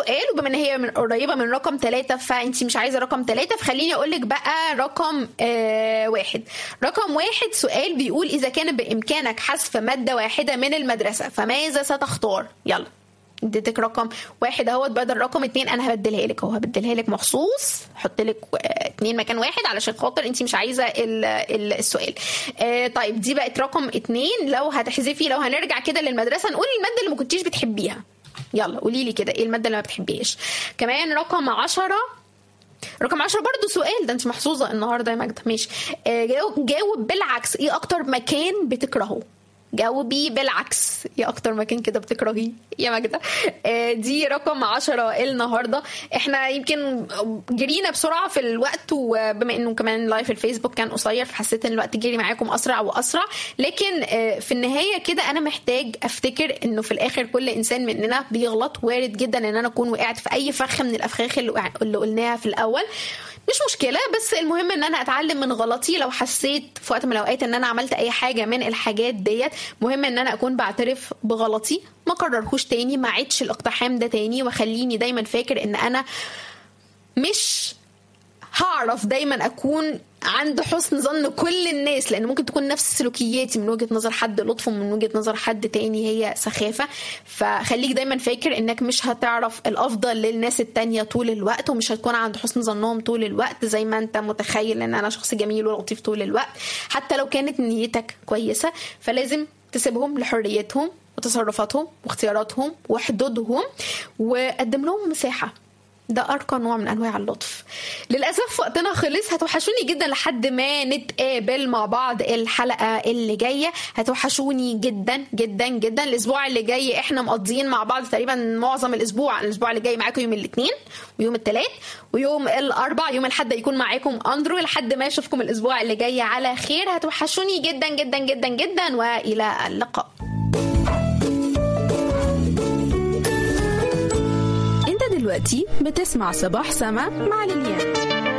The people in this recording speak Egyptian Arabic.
سؤال وبما ان هي من قريبه من رقم ثلاثة فانت مش عايزه رقم ثلاثة فخليني اقول لك بقى رقم آه واحد رقم واحد سؤال بيقول اذا كان بامكانك حذف ماده واحده من المدرسه فماذا ستختار يلا اديتك رقم واحد اهوت بدل رقم اتنين انا هبدلها لك اهو هبدلها لك مخصوص احط لك آه، اتنين مكان واحد علشان خاطر انت مش عايزه ال- ال- السؤال آه، طيب دي بقت رقم اتنين لو هتحذفي لو هنرجع كده للمدرسه نقول الماده اللي ما كنتيش بتحبيها يلا قولي لي كده ايه الماده اللي ما بتحبيهاش كمان رقم عشرة رقم 10 برضو سؤال ده انت محظوظه النهارده يا ماجده ماشي آه، جاوب, جاوب بالعكس ايه اكتر مكان بتكرهه جاوبي بالعكس ايه اكتر مكان كده بتكرهيه يا ماجده آه، دي رقم 10 النهارده احنا يمكن جرينا بسرعه في الوقت وبما انه كمان لايف الفيسبوك كان قصير فحسيت ان الوقت جري معاكم اسرع واسرع لكن آه، في النهايه كده انا محتاج افتكر انه في الاخر كل انسان مننا بيغلط وارد جدا ان انا اكون وقعت في اي فخ من الافخاخ اللي وقع- اللي قلناها في الاول مش مشكله بس المهم ان انا اتعلم من غلطي لو حسيت في وقت من الاوقات ان انا عملت اي حاجه من الحاجات ديت مهم ان انا اكون بعترف بغلطي ما كررهوش تاني ما عدش الاقتحام ده تاني وخليني دايما فاكر ان انا مش هعرف دايما اكون عند حسن ظن كل الناس لان ممكن تكون نفس سلوكياتي من وجهه نظر حد لطف ومن وجهه نظر حد تاني هي سخافه فخليك دايما فاكر انك مش هتعرف الافضل للناس التانية طول الوقت ومش هتكون عند حسن ظنهم طول الوقت زي ما انت متخيل ان انا شخص جميل ولطيف طول الوقت حتى لو كانت نيتك كويسه فلازم تسيبهم لحريتهم وتصرفاتهم واختياراتهم وحدودهم وقدم لهم مساحه ده ارقى نوع من انواع اللطف للاسف وقتنا خلص هتوحشوني جدا لحد ما نتقابل مع بعض الحلقه اللي جايه هتوحشوني جدا جدا جدا الاسبوع اللي جاي احنا مقضيين مع بعض تقريبا معظم الاسبوع الاسبوع اللي جاي معاكم يوم الاثنين ويوم الثلاث ويوم الاربع يوم الاحد يكون معاكم اندرو لحد ما اشوفكم الاسبوع اللي جاي على خير هتوحشوني جدا جدا جدا جدا والى اللقاء انت دلوقتي بتسمع صباح سما مع ليليان